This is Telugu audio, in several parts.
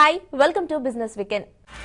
Hi welcome to business weekend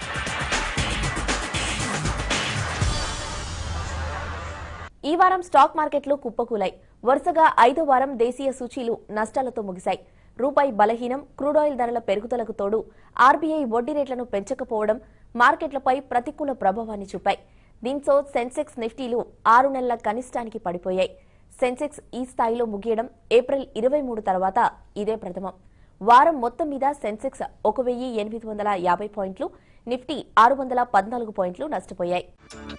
ఈ వారం స్టాక్ మార్కెట్లు కుప్పకూలాయి వరుసగా ఐదో వారం దేశీయ సూచీలు నష్టాలతో ముగిశాయి రూపాయి బలహీనం క్రూడ్ ఆయిల్ ధరల పెరుగుదలకు తోడు ఆర్బీఐ వడ్డీ రేట్లను పెంచకపోవడం మార్కెట్లపై ప్రతికూల ప్రభావాన్ని చూపాయి దీంతో సెన్సెక్స్ నిఫ్టీలు ఆరు నెలల కనిష్టానికి పడిపోయాయి సెన్సెక్స్ ఈ స్థాయిలో ముగియడం ఏప్రిల్ ఇరవై మూడు తర్వాత ఇదే ప్రథమం వారం మొత్తం మీద సెన్సెక్స్ ఒక వెయ్యి ఎనిమిది వందల యాభై పాయింట్లు నిఫ్టీ ఆరు వందల పద్నాలుగు పాయింట్లు నష్టపోయాయి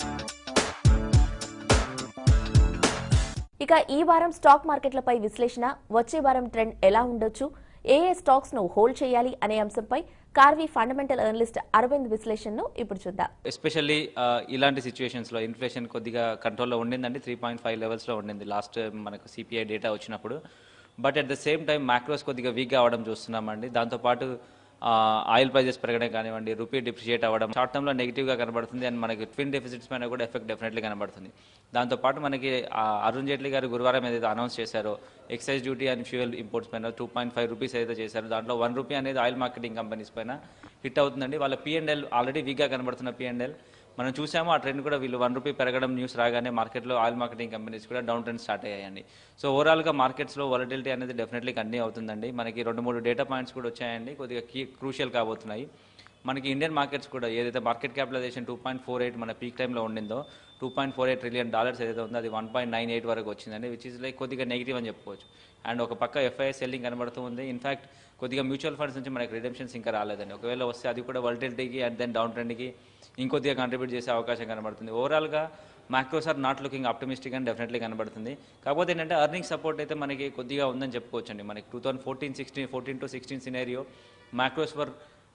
ఇక ఈ వారం స్టాక్ మార్కెట్లపై విశ్లేషణ వచ్చే వారం ట్రెండ్ ఎలా ఉండొచ్చు ఏ ఏ స్టాక్స్ ను హోల్డ్ చేయాలి అనే అంశంపై కార్వి ఫండమెంటల్ అనలిస్ట్ అరవింద్ విశ్లేషణను ఇప్పుడు చూద్దాం ఎస్పెషల్లీ ఇలాంటి సిచ్యువేషన్స్లో ఇన్ఫ్లేషన్ కొద్దిగా కంట్రోల్లో ఉండిందండి త్రీ పాయింట్ ఫైవ్ లెవెల్స్లో ఉండింది లాస్ట్ మనకు సిపిఐ డేటా వచ్చినప్పుడు but at the same time macros కొద్దిగా వీక్గా అవడం చూస్తున్నామండి దాంతోపాటు ఆయిల్ ప్రైజెస్ పెరగడం కానివ్వండి రూపీ డిప్రిషియేట్ అవ్వడం షార్ట్ టర్మ్లో నెగిటివ్గా కనబడుతుంది అండ్ మనకి ట్విన్ డెఫిసిట్స్ పైన కూడా ఎఫెక్ట్ డెఫినెట్లీ కనబడుతుంది దాంతోపాటు మనకి ఆ, అరుణ్ జైట్లీ గారు గురువారం ఏదైతే అనౌన్స్ చేశారో excise duty and fuel imports పైన టూ పాయింట్ ఫైవ్ రూపీస్ ఏదైతే చేశారో దాంట్లో వన్ రూపీ అనేది ఆయిల్ మార్కెటింగ్ కంపెనీస్ పైన హిట్ అవుతుందండి వాళ్ళ పిఎన్ఎల్ ఆల్రెడీ వీక్గా కనబడుతున్న పిఎన్ఎల్ మనం చూసాము ఆ ట్రెండ్ కూడా వీళ్ళు వన్ రూపీ పెరగడం న్యూస్ రాగానే మార్కెట్లో ఆయిల్ మార్కెటింగ్ కంపెనీస్ కూడా డౌన్ ట్రెండ్ స్టార్ట్ అయ్యాయండి సో ఓవరాల్గా మార్కెట్స్లో వాలటిలిటీ అనేది డెఫినెట్లీ కంటిన్యూ అవుతుందండి మనకి రెండు మూడు డేటా పాయింట్స్ కూడా వచ్చాయండి కొద్దిగా కీ క్రూషియల్ కాబోతున్నాయి మనకి ఇండియన్ మార్కెట్స్ కూడా ఏదైతే market capitalisation two point four eight మన పీక్ టైంలో ఉండిందో two point four eight trillion dollars ఏదైతే ఉందో అది వన్ పాయింట్ నైన్ ఎయిట్ వరకు వచ్చిందండి విచ్ ఇస్ లైక్ కొద్దిగా నెగిటివ్ అని చెప్పుకోవచ్చు అండ్ ఒక పక్క ఎఫ్ఐఎస్ సెల్లింగ్ కనబడుతూ ఉంది ఇన్ఫాక్ట్ కొద్దిగా మ్యూచువల్ ఫండ్స్ నుంచి మనకి రిడెంప్షన్స్ ఇంకా రాలేదండి ఒకవేళ వస్తే అది కూడా వల్టిలిటీకి అండ్ దెన్ డౌన్ ట్రెండ్కి ఇంకొద్దిగా కంట్రిబ్యూట్ చేసే అవకాశం కనబడుతుంది ఓవరాల్గా macros are not looking optimistic అని డెఫినెట్లీ కనబడుతుంది కాకపోతే ఏంటంటే అర్నింగ్ సపోర్ట్ అయితే మనకి కొద్దిగా ఉందని చెప్పుకోవచ్చు అండి మనకి two thousand fourteen sixteen fourteen to sixteen scenario macros were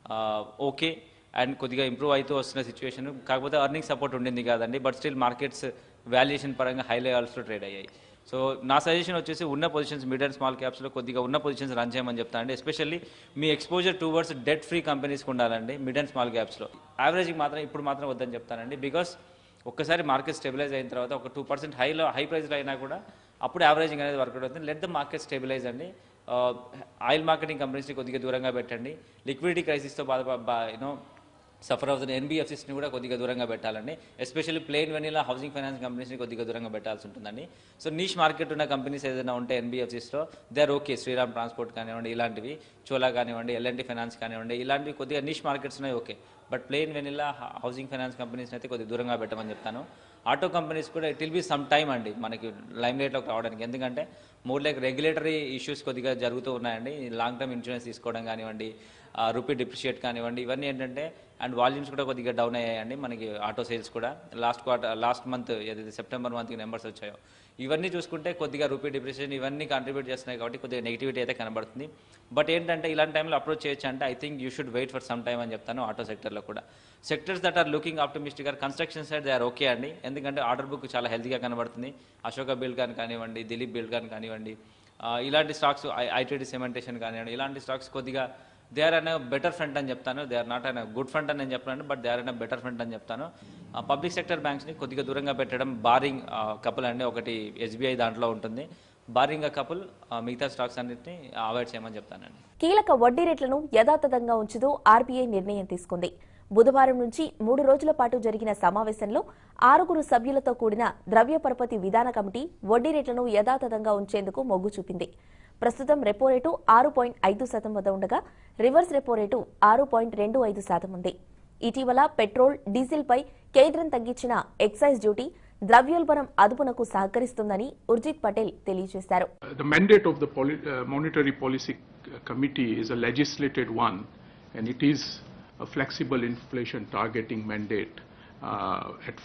okay and కొద్దిగా ఇంప్రూవ్ అవుతూ వస్తున్న సిచ్యువేషన్ కాకపోతే అర్నింగ్ సపోర్ట్ ఉండింది కాదండి బట్ స్టిల్ మార్కెట్స్ వాల్యుయేషన్ పరంగా హై లెవెల్స్లో ట్రేడ్ అయ్యాయి సో నా సజెషన్ వచ్చేసి ఉన్న పొజిషన్స్ మిడ్ అండ్ స్మాల్ క్యాప్స్లో కొద్దిగా ఉన్న పొజిషన్స్ రన్ చేయమని చెప్తానండి ఎస్పెషల్లీ మీ ఎక్స్పోజర్ టువర్డ్స్ డెట్ ఫ్రీ కంపెనీస్కి ఉండాలండి మిడ్ అండ్ స్మాల్ క్యాప్స్లో యావరేజ్కి మాత్రం ఇప్పుడు మాత్రం వద్దని చెప్తానండి బికాస్ ఒక్కసారి మార్కెట్ స్టెబిలైజ్ అయిన తర్వాత ఒక టూ పర్సెంట్ హైలో హై ప్రైస్లో అయినా కూడా అప్పుడు యావరేజింగ్ అనేది వర్కౌట్ అవుతుంది లెట్ ద మార్కెట్ స్టెబిలైజ్ అండి ఆయిల్ మార్కెటింగ్ కంపెనీస్ని కొద్దిగా దూరంగా పెట్టండి లిక్విడిటీ క్రైసిస్తో బాధ యూనో సఫర్ అవుతున్న ఎన్బిఎఫ్సిస్ని కూడా కొద్దిగా దూరంగా పెట్టాలండి especially plain vanilla housing finance కంపెనీస్ని కొద్దిగా దూరంగా పెట్టాల్సి ఉంటుందండి సో నీష్ మార్కెట్ ఉన్న కంపెనీస్ ఏదైనా ఉంటే ఎన్బిఎఫ్సిస్లో they are okay Shriram transport కానివ్వండి ఇలాంటివి చోలా కానివ్వండి ఎల్ఎన్టీ ఫైనాన్స్ కానివ్వండి ఇలాంటివి కొద్దిగా నీష్ మార్కెట్స్ ఉన్నాయి okay but plain vanilla housing finance కంపెనీస్ని అయితే కొద్దిగా దూరంగా పెట్టమని చెప్తాను ఆటో కంపెనీస్ కూడా it will be some time అండి మనకి లైమ్ లైట్లోకి రావడానికి ఎందుకంటే మోర్ లైక్ రెగ్యులేటరీ ఇష్యూస్ కొద్దిగా జరుగుతూ ఉన్నాయండి లాంగ్ టర్మ్ ఇన్సూరెన్స్ తీసుకోవడం కానివ్వండి రూపీ డిప్రిషియేట్ కానివ్వండి ఇవన్నీ ఏంటంటే అండ్ వాల్యూమ్స్ కూడా కొద్దిగా డౌన్ అయ్యాయండి మనకి ఆటో సేల్స్ కూడా లాస్ట్ క్వార్టర్ లాస్ట్ మంత్ ఏదైతే సెప్టెంబర్ మంత్కి నెంబర్స్ వచ్చాయో ఇవన్నీ చూసుకుంటే కొద్దిగా రూపీ డిప్రిషియేషన్ ఇవన్నీ కాంట్రిబ్యూట్ చేస్తున్నాయి కాబట్టి కొద్దిగా నెగిటివిటీ అయితే కనబడుతుంది బట్ ఏంటంటే ఇలాంటి టైంలో అప్రోచ్ చేయొచ్చు అంటే I think you should wait for some time అని చెప్తాను ఆటో సెక్టర్లో కూడా sectors that are looking optimistic are construction side they are okay అండి ఎందుకంటే ఆర్డర్ బుక్ చాలా హెల్తీగా కనబడుతుంది అశోక బిల్డ్ కానీ కానివ్వండి దిలీప్ బిల్డ్ కానీ కానివ్వండి ఆ, ఇలాంటి స్టాక్స్ ఐటీడీ సిమెంటేషన్ కానివ్వండి ఇలాంటి స్టాక్స్ కొద్దిగా they are on better front అని చెప్తాను they are not on good front అని నేను చెప్పాను but they are on better front అని చెప్తాను పబ్లిక్ సెక్టర్ బ్యాంక్స్ని కొద్దిగా దూరంగా పెట్టడం బారింగ్ కపుల్ అండి ఒకటి ఎస్బీఐ దాంట్లో ఉంటుంది బారింగ్ కపుల్ మిగతా స్టాక్స్ అన్నింటినీ అవాయిడ్ చేయమని చెప్తానండి కీలక వడ్డీ రేట్లను యథాతథంగా ఉంచుతూ ఆర్బీఐ నిర్ణయం తీసుకుంది బుధవారం నుంచి మూడు రోజుల పాటు జరిగిన సమావేశంలో ఆరుగురు సభ్యులతో కూడిన ద్రవ్య పరపతి విధాన కమిటీ వడ్డీ రేట్లను యథాతథంగా ఉంచేందుకు మొగ్గు చూపింది ప్రస్తుతం రెపో రేటు ఆరు పాయింట్ ఐదు శాతం వద్ద ఉండగా రివర్స్ రెపో రేటు ఆరు పాయింట్ రెండు ఐదు శాతం ఉంది ఇటీవల పెట్రోల్ డీజిల్పై కేంద్రం తగ్గించిన ఎక్సైజ్ డ్యూటీ ద్రవ్యోల్బణం అదుపునకు సహకరిస్తుందని ఉర్జిత్ పటేల్ తెలియజేశారు The mandate of the Poli- uh, Monetary Policy uh, Committee is a legislated one, and it is a flexible inflation targeting mandate uh, at 4%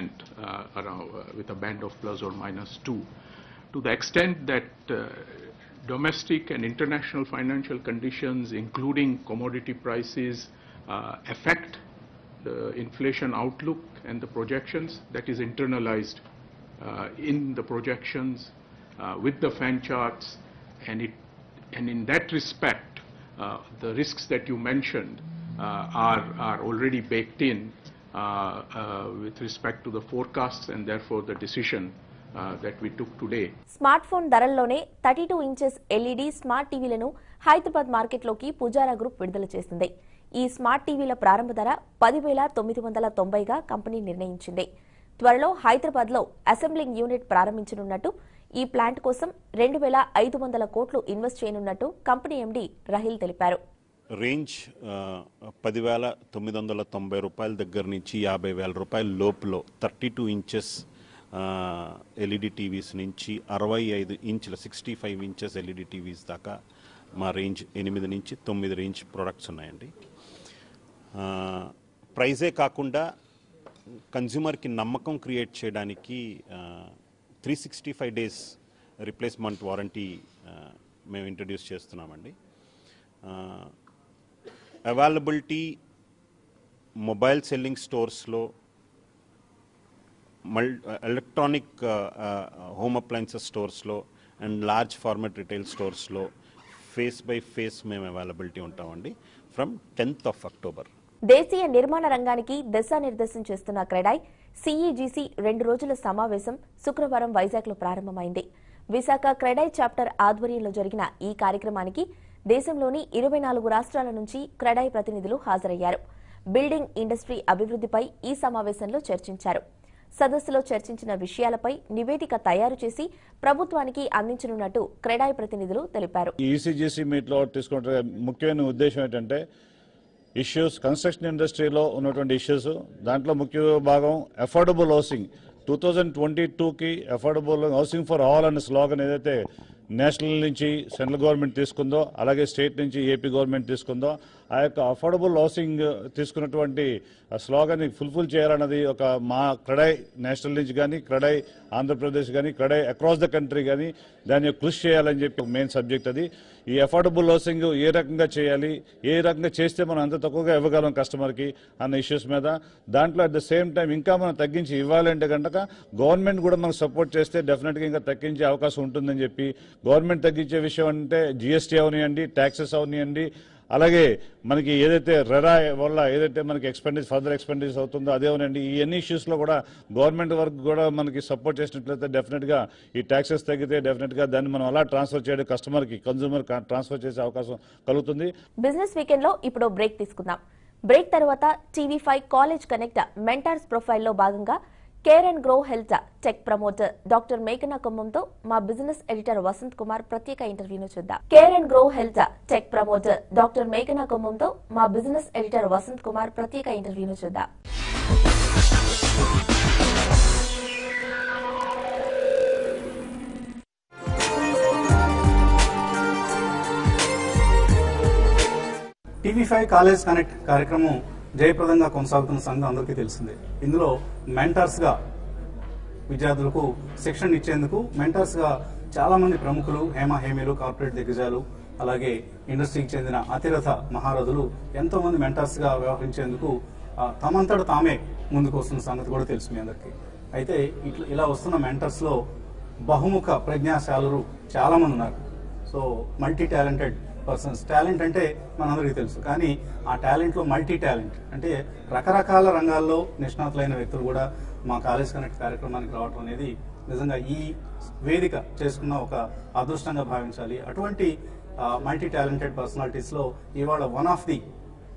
uh, around, uh, with a band of plus or minus 2. To the extent that uh, domestic and international financial conditions, including commodity prices, uh, affect the inflation outlook and the projections, that is internalized uh, in the projections uh, with the fan charts, and it, and in that respect, uh, the risks that you mentioned uh, are, are already baked in uh, uh, with respect to the forecasts and therefore the decision uh, that we took today. Smart phone ధరల్లోనే thirty two inches LED smart టీవీలను హైదరాబాద్ మార్కెట్లోకి పుజారా గ్రూప్ విడుదల చేసింది ఈ స్మార్ట్ టీవీల ప్రారంభ ధర పదివేల తొమ్మిది వందల తొంభైగా కంపెనీ నిర్ణయించింది త్వరలో హైదరాబాద్లో అసెంబ్లింగ్ యూనిట్ ప్రారంభించనున్నట్టు ఈ ప్లాంట్ కోసం రెండు వేల ఐదు వందల కోట్లు ఇన్వెస్ట్ చేయనున్నట్టు కంపెనీ ఎండీ రహిల్ తెలిపారు రేంజ్ ఆ, పదివేల తొమ్మిది వందల తొంభై రూపాయల దగ్గర నుంచి యాభై వేల రూపాయల లోపులో thirty two inches LED TVs నుంచి అరవై ఐదు ఇంచుల sixty five inches LED TVs దాకా మా రేంజ్ ఎనిమిది నుంచి తొమ్మిది రేంజ్ ప్రొడక్ట్స్ ఉన్నాయండి ఆ, ప్రైజే కాకుండా కన్జ్యూమర్కి నమ్మకం క్రియేట్ చేయడానికి three sixty five days replacement warranty మేము ఇంట్రడ్యూస్ చేస్తున్నామండి అవైలబిలిటీ మొబైల్ సెల్లింగ్ స్టోర్స్లో మల్ ఎలక్ట్రానిక్ హోమ్ అప్లయన్సెస్ స్టోర్స్లో అండ్ లార్జ్ ఫార్మాట్ రిటైల్ స్టోర్స్లో ఫేస్ బై ఫేస్ మేము అవైలబిలిటీ ఉంటామండి ఫ్రమ్ టెన్త్ ఆఫ్ అక్టోబర్ దేశీయ నిర్మాణ రంగానికి దిశానిర్దేశం చేస్తున్న క్రెడాయ్ సీఈజీసీ రెండు రోజుల సమావేశం శుక్రవారం వైజాగ్లో ప్రారంభమైంది విశాఖ క్రెడాయ్ చాప్టర్ ఆధ్వర్యంలో జరిగిన ఈ కార్యక్రమానికి దేశంలోని ఇరవై నాలుగు రాష్ట్రాల నుంచి క్రెడాయ్ ప్రతినిధులు హాజరయ్యారు బిల్డింగ్ ఇండస్ట్రీ అభివృద్ధిపై ఈ సమావేశంలో చర్చించారు సదస్సులో చర్చించిన విషయాలపై నివేదిక తయారు చేసి ప్రభుత్వానికి అందించనున్నట్టు క్రెడాయ్ ప్రతినిధులు తెలిపారు ఈ ఈసీజీసీ మీట్లో తీసుకుంటే ముఖ్యమైన ఉద్దేశం ఏంటంటే ఇష్యూస్ కన్స్ట్రక్షన్ ఇండస్ట్రీలో ఉన్నటువంటి ఇష్యూస్ దాంట్లో ముఖ్య భాగం affordable housing two thousand twenty టూకి అఫోర్డబుల్ హౌసింగ్ ఫర్ ఆల్ అనే స్లోగన్ ఏదైతే నేషనల్ నుంచి సెంట్రల్ గవర్నమెంట్ తీసుకుందో అలాగే స్టేట్ నుంచి ఏపీ గవర్నమెంట్ తీసుకుందో ఆ యొక్క అఫోర్డబుల్ హౌసింగ్ తీసుకున్నటువంటి స్లోగన్ ఫుల్ఫిల్ చేయాలన్నది ఒక మా క్రడై నేషనల్ నుంచి కానీ క్రడై ఆంధ్రప్రదేశ్ కానీ క్రడై అక్రాస్ ద కంట్రీ కానీ దాన్ని కృషి చేయాలని చెప్పి మెయిన్ సబ్జెక్ట్ అది ఈ అఫోర్డబుల్ హౌసింగ్ ఏ రకంగా చేయాలి ఏ రకంగా చేస్తే మనం అంత తక్కువగా ఇవ్వగలం కస్టమర్కి అన్న ఇష్యూస్ మీద దాంట్లో అట్ ద సేమ్ టైం ఇంకా మనం తగ్గించి ఇవ్వాలంటే కనుక గవర్నమెంట్ కూడా మనకు సపోర్ట్ చేస్తే డెఫినెట్గా ఇంకా తగ్గించే అవకాశం ఉంటుందని చెప్పి గవర్నమెంట్ తగ్గించే విషయం అంటే జిఎస్టీ అవనియండి ట్యాక్సెస్ అవనియండి అలాగే మనకి ఏదైతే రెరా వల్ల ఏదైతే మనకి ఎక్స్పెండిచర్ ఫర్దర్ ఎక్స్పెండిచర్ అవుతుందో అదేమోనండి ఈ ఎన్ని ఇష్యూస్లో కూడా గవర్నమెంట్ వర్క్ కూడా మనకి సపోర్ట్ చేసినట్లయితే డెఫినెట్గా ఈ ట్యాక్సెస్ తగ్గితే డెఫినెట్గా దాన్ని మనం అలా ట్రాన్స్ఫర్ చేయడం కస్టమర్కి కన్జ్యూమర్ ట్రాన్స్ఫర్ చేసే అవకాశం కలుగుతుంది బిజినెస్ వీకెండ్ లో ఇప్పుడు బ్రేక్ తీసుకుందాం బ్రేక్ తర్వాత TV five college connect mentors ప్రొఫైల్లో భాగంగా care and grow health tech promoter doctor మేఘనా కుమ్మంతో మా బిజినెస్ ఎడిటర్ వసంత్ కుమార్ ప్రత్యేక ఇంటర్వ్యూను చూద్దాం care and grow health tech promoter doctor మేఘనా కుమ్మంతో మా బిజినెస్ ఎడిటర్ వసంత్ కుమార్ ప్రత్యేక ఇంటర్వ్యూను చూద్దాం టీవీ ఫైవ్ కాలేజ్ కనెక్ట్ కార్యక్రమం జయప్రదంగా కొనసాగుతున్న సంగతి అందరికీ తెలిసిందే ఇందులో మెంటర్స్ గా విద్యార్థులకు శిక్షణ ఇచ్చేందుకు మెంటర్స్ గా చాలా మంది ప్రముఖులు హేమ హేమీలు కార్పొరేట్ దిగ్గజాలు అలాగే ఇండస్ట్రీకి చెందిన అతిరథ మహారథులు ఎంతో మంది మెంటర్స్ గా వ్యవహరించేందుకు ఆ, తమంతట తామే ముందుకు వస్తున్న సంగతి కూడా తెలుసు మీ అందరికీ అయితే ఇట్లా ఇలా వస్తున్న మెంటర్స్ లో బహుముఖ ప్రజ్ఞాశాలురు చాలా మంది ఉన్నారు so multi talented persons talent అంటే మనందరికీ తెలుసు కానీ ఆ టాలెంట్ లో మల్టీ టాలెంట్ అంటే రకరకాల రంగాల్లో నిష్ణాతులైన వ్యక్తులు కూడా మా కాలేజ్ కనెక్ట్ కార్యక్రమానికి రావడం అనేది నిజంగా ఈ వేదిక చేసుకున్న ఒక అదృష్టంగా భావించాలి అటువంటి మల్టీ టాలెంటెడ్ పర్సనాలిటీస్ లో ఇవాళ వన్ ఆఫ్ ది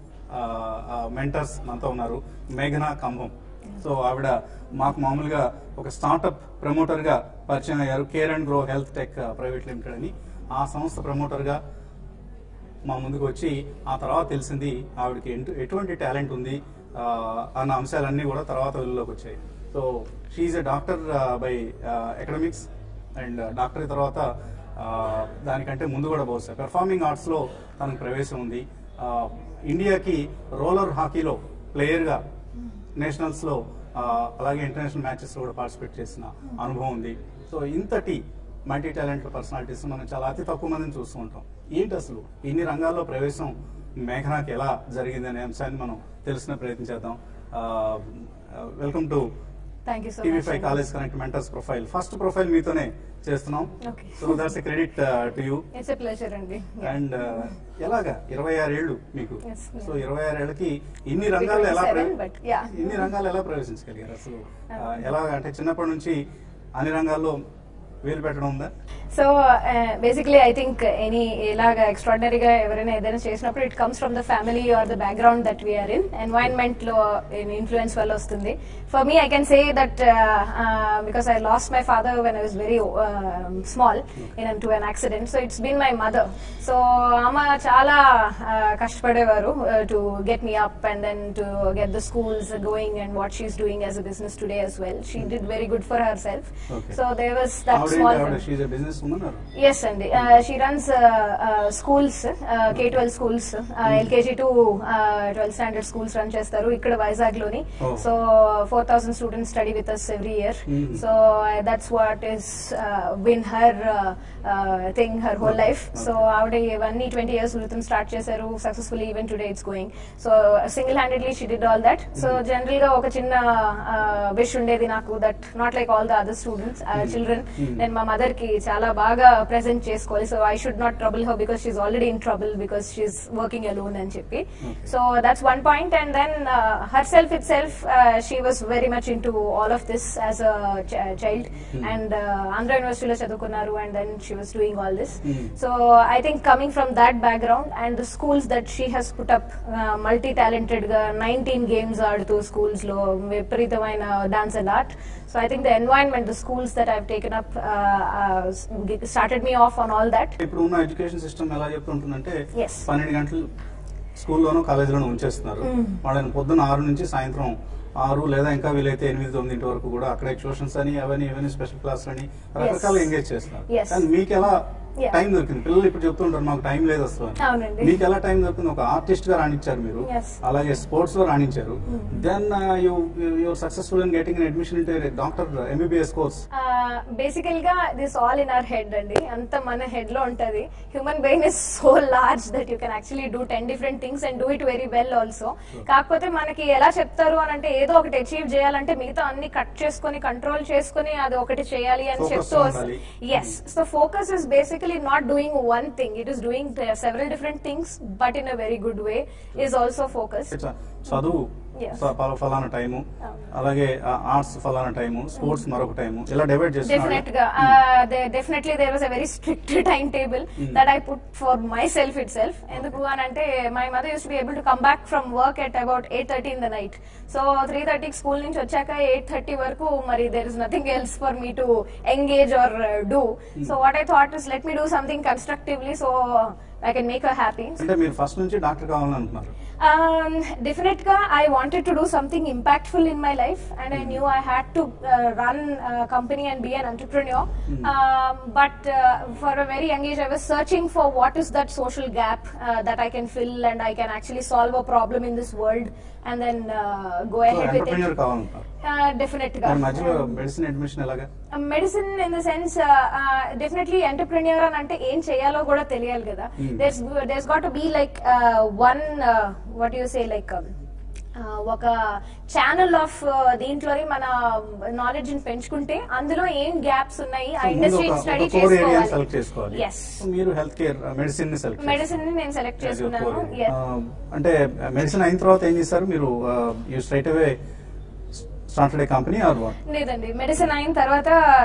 మెంటర్స్ మనతో ఉన్నారు మేఘనా కంభం సో ఆవిడ మాకు మామూలుగా ఒక స్టార్టప్ ప్రమోటర్ గా పరిచయం అయ్యారు care and grow health tech private limited అని ఆ సంస్థ ప్రమోటర్ గా మా ముందుకు వచ్చి ఆ తర్వాత తెలిసింది ఆవిడకి ఎంటు- ఎటువంటి టాలెంట్ ఉంది ఆ, అన్న అంశాలన్నీ కూడా తర్వాత వెలుగులోకి వచ్చాయి so she's a doctor by academics and doctor తర్వాత ఆ, దానికంటే ముందు కూడా బహుశా పెర్ఫార్మింగ్ ఆర్ట్స్ లో తనకు ప్రవేశం ఉంది ఆ, ఇండియాకి రోలర్ హాకీలో ప్లేయర్ గా నేషనల్స్ లో ఆ, అలాగే ఇంటర్నేషనల్ మ్యాచెస్ లో కూడా పార్టిసిపేట్ చేసిన అనుభవం ఉంది సో ఇంతటి మల్టీ టాలెంట్ పర్సనాలిటీస్ మనం చాలా అతి తక్కువ మందిని చూస్తూ ఉంటాం ఏంటి అసలు ఇన్ని రంగాల్లో ప్రవేశం మేఘనాకి ఎలా జరిగింది అనే అంశాన్ని మనం తెలుసుకునే ప్రయత్నం చేద్దాం welcome to Thank you so TV much. Five college connect mentors profile first profile మీతోనే చేస్తున్నాం Okay. So that's a credit to you it's a pleasure అండి అండ్ ఎలాగా ఇరవై ఆరేళ్లు మీకు Yes, yeah. సో ఇరవై ఆరేళ్లకి ఇన్ని రంగాల్లో ఎలా 27, ప్రవే- but yeah. ఇన్ని రంగాల్లో ఎలా ప్రవేశించగలిగారు అసలు ఆ, ఎలా అంటే చిన్నప్పటి నుంచి అన్ని రంగాల్లో వేలు పెట్టడం ఉందా so basically I think any ఇలాగా ఎక్స్ట్రాడినరీగా ఎవరైనా ఏదైనా చేసినప్పుడు it comes from the family or the background that we're in environment లో ఇన్ఫ్లుయెన్స్ వల్ల వస్తుంది for me I can say that because I lost my father when I was very small into an accident so it's been my mother so ఆమె చాలా uh, కష్టపడేవారు to get me up and then to get the schools going and what she's doing as a business today as well she did very good for herself Okay. so there was that ఆవిడ small ఆవిడ thing. She's business women yes అండి she runs schools K twelve schools LKG to twelfth standard schools run చేస్తారు ఇక్కడ వైజాగ్ లోని Oh. So four thousand students study with us every year Mhm. So that's what is win her thing her whole life so ఆవిడ ఇవన్నీ ట్వంటీ ఇయర్స్ క్రితం స్టార్ట్ చేశారు successfully even today it's going so single handedly she did all that so general గా ఒక చిన్న విష్ ఉండేది నాకు that not like all the other students children నేను మా మదర్ కి చాలా బాగా ప్రెజెంట్ చేసుకోవాలి so I should not trouble her because she's already in trouble because she's working alone అని చెప్పి so that's one point and then herself itself she was very much into all of this as a child and Andhra యూనివర్సిటీలో చదువుకున్నారు and then she was doing all this so I think coming from that background and the schools that she has put up multi talented గా నైన్టీన్ గేమ్స్ ఆడుతూ స్కూల్స్ లో విపరీతమైన dance and art so I think the environment the schools that I've taken up started me off on all that ఇప్పుడు ఉన్న ఎడ్యుకేషన్ సిస్టమ్ ఎలా చెప్తుంటుందంటే Yes. పన్నెండు గంటలు స్కూల్లోనూ కాలేజీలోనూ ఉంచేస్తున్నారు వాళ్ళని పొద్దున్న ఆరు నుంచి సాయంత్రం ఆరు లేదా ఇంకా వీలైతే ఎనిమిది తొమ్మిదింటి వరకు కూడా అక్కడే ట్యూషన్స్ అని అవన్నీ ఇవన్నీ స్పెషల్ క్లాస్ అని రకరకాల ఎంగేజ్ చేస్తున్నారు Yes. కానీ మీకు ఎలా Yeah. టైం దొరికింది పిల్లలు ఇప్పుడు చెప్తుంటారు మాకు టైం లేదు అసలు అని. అవునండి. మీకు ఎలా టైం దొరికింది ఒక ఆర్టిస్ట్ గా రాణించారు మీరు Yes. అలాగే స్పోర్ట్స్ లో రాణించారు then you you're successful in getting admission into doctor MBBS course basical గా this all in our head అండి అంత మన హెడ్ లో ఉంటది human brain is so large that you can actually do ten different things and do it very well also కాకపోతే మనకి ఎలా చెప్తారు అని అంటే ఏదో ఒకటి అచీవ్ చేయాలంటే మిగతా అన్ని కట్ చేసుకొని కంట్రోల్ చేసుకొని అది ఒకటి చేయాలి అని Focus చెప్తూ ఉండాలి. Yes so focus is basically not doing one thing it is doing several different things but in a very good way is also focus చదువు Yes. ఫ- ఫల- ఫలానా టైము అలాగే ఆర్ట్స్ ఫలానా టైము స్పోర్ట్స్ మరొక టైము ఇలా డివైడ్ Definite చేస్తున్నారు గా uh, there, definitely there was a very strict timetable that I put for myself itself. ఎందుకు అని అంటే my mother used to be able to come back from work at about 8:30 in the night. So 3:30 school నుంచి వచ్చాక 8:30 వరకు మరి there is nothing else for me to engage or uh, do. So what I thought is let me do something constructively so I can make her happy. అంటే మీరు ఫస్ట్ నుంచి డాక్టర్ కావాలని అనుకున్నారు Um, definitely, I wanted to do something impactful in my life, and I knew I had to uh, run a company and be an entrepreneur. Um, but uh, for a very young age, I was searching for what is that social gap uh, that I can fill, and I can actually solve a problem in this world, and then uh, go ahead with entrepreneur it. కావాలనుకున్నారు Uh, definitely. దాని మధ్యలో మెడిసిన్ అడ్మిషన్ ఎలాగా medicine in the sense definitely entrepreneur అని అంటే ఏం చేయాలో కూడా తెలియాలి కదా there's there's got be like one what you say like ఒక ఛానల్ ఆఫ్ దీంట్లోని మన నాలెడ్జ్ ని పెంచుకుంటే అందులో ఏం గ్యాప్స్ ఉన్నాయి ఆ industry study core area select చేసుకోవాలి చేసుకోవాలి ఎస్ So, మీరు హెల్త్ కేర్ మెడిసిన్ ని సెలెక్ట్ మెడిసిన్ ని నేను సెలెక్ట్ చేసుకున్నాను Yes. అంటే మెడిసిన్ అయిన తర్వాత ఏం చేశారు మీరు you straight away started a company or what లేదండి మెడిసిన్ అయిన తర్వాత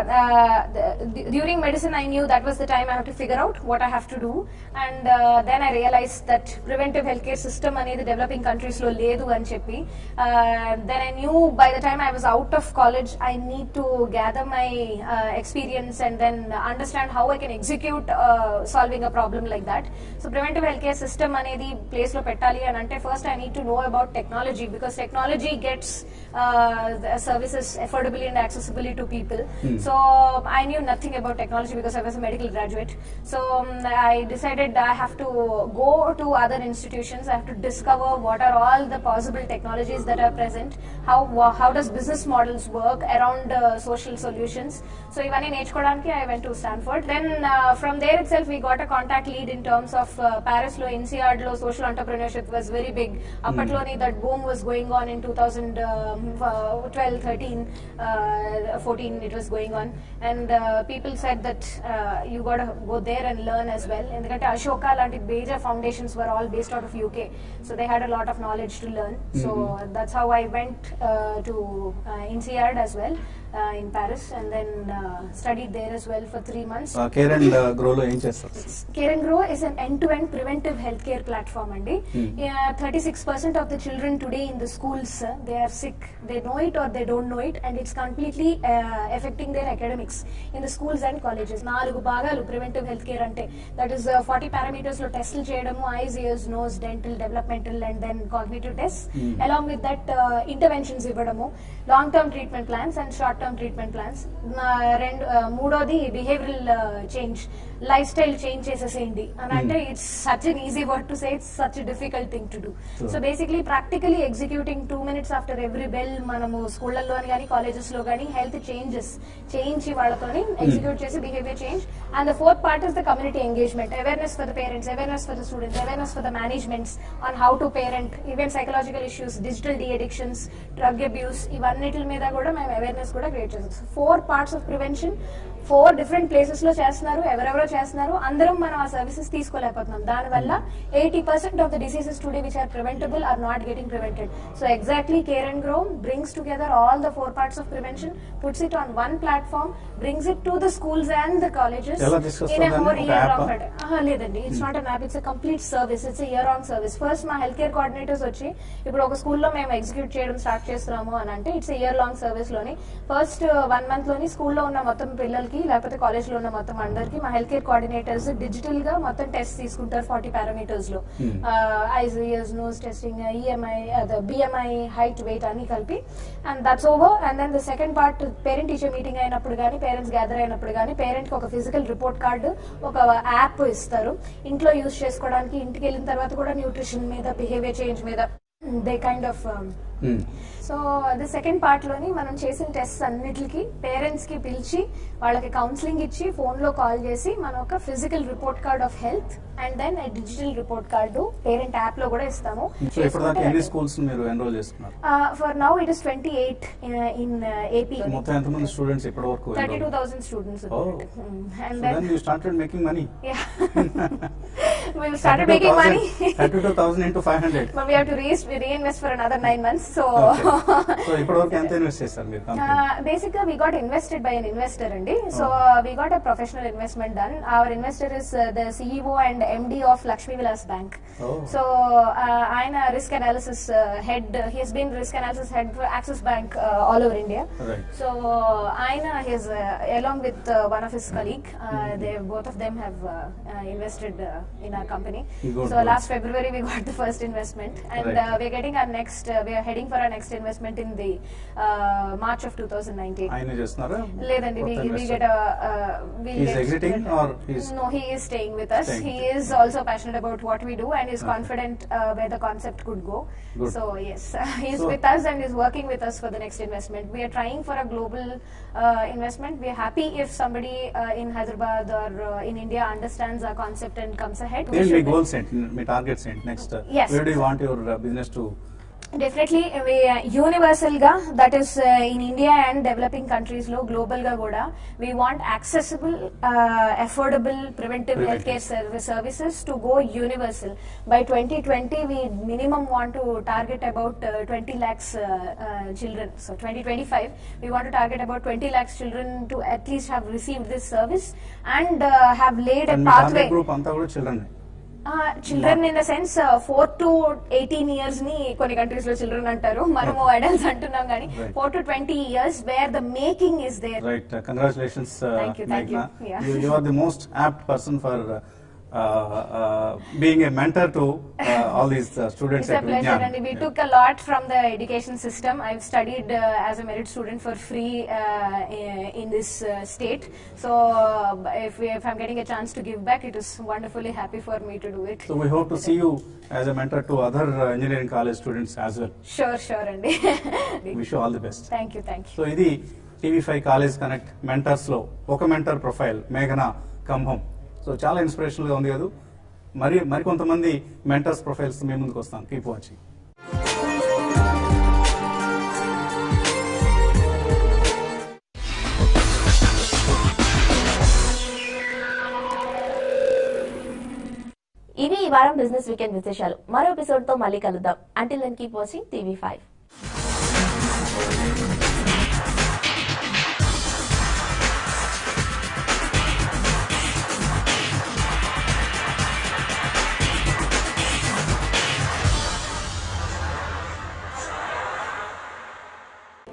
during medicine I knew that was the time I have to figure out what I have to do and then I realise that preventive health care system అనేది డెవలపింగ్ కంట్రీస్ లో లేదు అని చెప్పి then I knew by the time I was out of college I need to gather my experience and then understand how I can execute solving a problem like that so preventive health care system అనేది ప్లేస్ లో పెట్టాలి అని అంటే first I need to know about technology because technology gets services affordably and accessibly to people. So I knew nothing about technology because I was a medical graduate. So um, I decided I have to go to other institutions. I have to discover what are all the possible technologies that are present. How wha- how does business models work around uh, social solutions? So ఇవన్నీ నేర్చుకోవడానికి I went to Stanford. Then uh, from there itself we got a contact lead in terms of uh, Paris లో INSEAD లో social entrepreneurship was very big. అప్పట్లోని that boom was going on in 2012, 13, uh, 14 it was going on. And uh, people said that uh, you got to go there and learn as well. ఎందుకంటే అశోక లాంటి major foundations were all based out of UK. So they had a lot of knowledge to learn. So that's how I went uh, to uh, INSEAD as well. uh, in Paris and then uh, studied there as well for three months. Care and గ్రోలో ఏం చేస్తారు Care and Grow is an end-to-end preventive healthcare platform, Andy. Thirty six percent of the children today in the schools uh, they are sick. They know it or they don't know it, and it's completely uh, affecting their academics in the schools and colleges. నాలుగు భాగాలు ప్రివెంటివ్ హెల్త్ కేర్ అంటే దట్ ఈస్ ఫార్టీ పారామీటర్స్ లో టెస్టులు చేయడము eyes ears nose dental developmental and then cognitive test along with that interventions ఇవ్వడము long term treatment plans and short term treatment plans రెండు uh, మూడోది behavioural change lifestyle change చేసేసేయండి అని అంటే it's such an easy word to say it's such difficult thing to do so basically practically executing two minutes after every bell మనము స్కూళ్ళల్లో కానీ కాలేజెస్ లో కానీ హెల్త్ చేంజెస్ చేయించి వాళ్ళతోని ఎగ్జిక్యూట్ చేసి behaviour change and the fourth part is the community engagement awareness for the parents awareness for the students awareness for the managements on how to parent even psychological issues digital de addictions drug abuse ఇవన్నిటి మీద కూడా మేము అవేర్నెస్ కూడా క్రియేట్ చేస్తాం four parts of prevention four different places లో చేస్తున్నారు ఎవరెవరో చేస్తున్నారు అందరం మనం ఆ సర్వీసెస్ తీసుకోలేకపోతున్నాం దానివల్ల eighty percent of the diseases today which are preventable are not getting prevented so exactly care and grow brings together all the four parts of prevention puts it on one platform brings it to the schools and the colleges ఎలా తీసుకొస్తారు ఇన్ దాన్ని? హోర్ ఒక ఇయర్ app లాంగ్ ఆ? ఆహా, లేదండి it's not an app it's complete service it's year on service first మా హెల్త్ కేర్ కోఆర్డినేటర్స్ వచ్చి ఇప్పుడు ఒక స్కూల్లో మేము ఎగ్జిక్యూట్ చేయడం స్టార్ట్ చేస్తున్నాము అని అంటే ఇట్స్ ఇయర్ లాంగ్ సర్వీస్ లోని ఫస్ట్ వన్ మంత్ లోని స్కూల్లో ఉన్న మొత్తం పిల్లలకి లేకపోతే కాలేజ్ లో ఉన్న మొత్తం అందరికి మా హెల్త్ కేర్ కోఆర్డినేటర్స్ డిజిటల్ గా మొత్తం టెస్ట్ తీసుకుంటారు ఫార్టీ పారామీటర్స్ లో eyes ears nose testing EMI BMI height weight అన్ని కలిపి and that's over and then the second part parent teacher meeting అయినప్పుడు కానీ పేరెంట్స్ గ్యాదర్ అయినప్పుడు కానీ పేరెంట్ కి ఒక ఫిజికల్ రిపోర్ట్ కార్డు ఒక యాప్ ఇస్తారు ఇంట్లో యూజ్ చేసుకోవడానికి ఇంటికి వెళ్ళిన తర్వాత కూడా న్యూట్రిషన్ మీద బిహేవియర్ చేంజ్ మీద they kind of so the second part లోని మనం చేసిన టెస్ట్ అన్నిటికి పేరెంట్స్ కి పిలిచి వాళ్ళకి కౌన్సిలింగ్ ఇచ్చి ఫోన్ లో కాల్ చేసి మనం ఒక physical report card of health and then digital report card parent app లో కూడా ఇస్తాము సో ఇప్పటిదాకా ఎన్ని స్కూల్స్ మీరు ఎన్రోల్ చేసుకున్నారు for now it is twenty eight in AP మొత్తం ఎంతమంది స్టూడెంట్స్ ఇప్పటి వరకు thirty two thousand students and then then you started making money Yeah. we started making money. Thirty two thousand into five hundred but we have to re- reinvest for another nine months. So, so ఇప్పటి వరకు ఎంత ఇన్వెస్ట్ చేస్తారు మీరు company uh, basically, we got invested by an investor, Andy. So, uh, we got a professional investment done. Our investor is uh, the CEO and MD of Lakshmi Vilas Bank. Oh. So, uh, I'm a risk analysis uh, head. He has been risk analysis head for Axis Bank uh, all over India. Right. So, Aina, his, uh, along with uh, one of his colleague, uh, they both of them have uh, uh, invested uh, in our company. Good, so good. last February we got the first investment, and Right. uh, we're getting our next. Uh, we are heading for our next investment in the uh, March of 2019. ఆయన చేస్తున్నారా లేదండి we, కొత్త we investor? get a uh, we'll He's get- exiting or he's- no he is staying with us Staying. he is also passionate about what we do and is confident uh, where the concept could go Good. so yes he's So- with us and is working with us for the next investment we are trying for a global uh, investment we are happy if somebody uh, in Hyderabad or uh, in India understands our concept and comes ahead We ఏంటి మీ should- గోల్స్ ఏంటి మీ టార్గెట్స్ ఏంటి next Yes. Where do want your business to definitely universal గా that is in India and developing countries లో గ్లోబల్ గా కూడా we want accessible affordable preventive health care services to go universal by twenty twenty we minimum want to target about twenty lakhs children so twenty twenty five we want to target about twenty lakhs children to at least have receive this service and have laid a me pathway target group అంతా కూడా children children in the sense four to eighteen years ని కొన్ని కంట్రీస్ లో చిల్డ్రన్ అంటారు మనము అడల్ట్స్ అంటున్నాం కానీ Right. Four to twenty years where the making is there right congratulations Thank you, thank you. Yeah. You are the most apt person for being a mentor to all these students It's a pleasure, and we took a lot from the education system. I've studied uh, as a merit student for free uh, i- in this uh, state. So, uh, if, we, if I'm getting a chance to give back, it is wonderfully happy for me to do it. So we hope to see you as a mentor to other uh, engineering college students as well. Sure, sure, Andy. Wish you all the best. thank you, thank you. So ఇది TV five college connect mentors లో ఒక మెంటర్ ప్రొఫైల్ మేఘన కంభం సో చాలా ఇన్స్పిరేషనల్ గా ఉంది కదా మరి మరికొంతమంది మెంటర్స్ ప్రొఫైల్స్ మీ ముందుకు వస్తాను కీప్ వాచింగ్ ఇవి ఈ వారం బిజినెస్ వీకెండ్ విశేషాలు మరో ఎపిసోడ్ తో మళ్ళీ కలుద్దాం until then keep watching TV five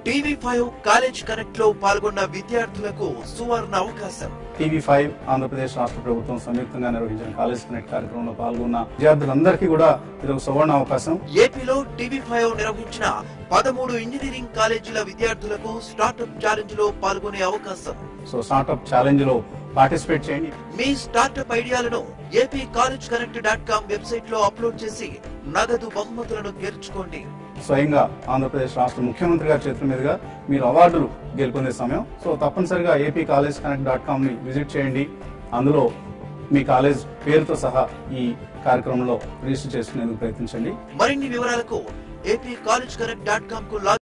TV five college connect లో పాల్గొన్న విద్యార్థులకు సువర్ణ అవకాశం టీవీ ఫైవ్ ఆంధ్రప్రదేశ్ రాష్ట్ర ప్రభుత్వం సంయుక్తంగా నిర్వహించిన కాలేజ్ కనెక్ట్ కార్యక్రమంలో పాల్గొన్న విద్యార్థులందరికీ కూడా ఇది ఒక సువర్ణ అవకాశం ఏపీలో టీవీ ఫైవ్ నిర్వహించిన పదమూడు ఇంజనీరింగ్ కాలేజీల విద్యార్థులకు స్టార్టప్ ఛాలెంజ్ లో పాల్గొనే అవకాశం సో స్టార్ట్అప్ ఛాలెంజ్ లో పార్టిసిపేట్ చేయండి మీ స్టార్టప్ ఐడియాలను AP college connect dot com website లో అప్లోడ్ చేసి నగదు బహుమతులను గెలుచుకోండి స్వయంగా ఆంధ్రప్రదేశ్ రాష్ట్ర ముఖ్యమంత్రి గారి చేతుల మీదుగా మీరు అవార్డులు గెలుపొందే సమయం సో తప్పనిసరిగా AP college connect dot com ని విజిట్ చేయండి అందులో మీ కాలేజ్ పేరుతో సహా ఈ కార్యక్రమంలో రిజిస్టర్ చేసుకునేందుకు ప్రయత్నించండి మరిన్ని వివరాలకు AP college connect dot com కు లాగ్